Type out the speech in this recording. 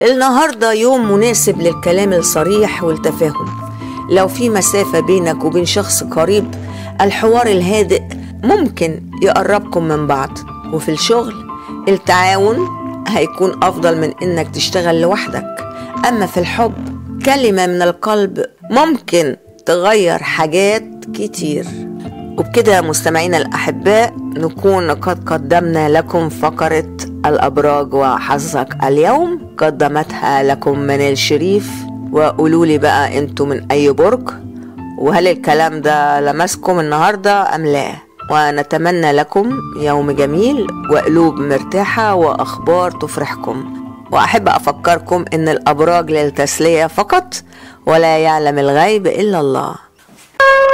النهاردة يوم مناسب للكلام الصريح والتفاهم لو في مسافة بينك وبين شخص قريب الحوار الهادئ ممكن يقربكم من بعض وفي الشغل التعاون هيكون أفضل من إنك تشتغل لوحدك أما في الحب كلمة من القلب ممكن تغير حاجات كتير وبكده مستمعينا الأحباء نكون قد قدمنا لكم فقرة الأبراج وحظك اليوم قدمتها لكم من الشريف وقولوا لي بقى انتوا من أي برج وهل الكلام ده لمسكم النهاردة أم لا ونتمنى لكم يوم جميل وقلوب مرتاحة وأخبار تفرحكم وأحب أفكركم إن الأبراج للتسلية فقط ولا يعلم الغيب إلا الله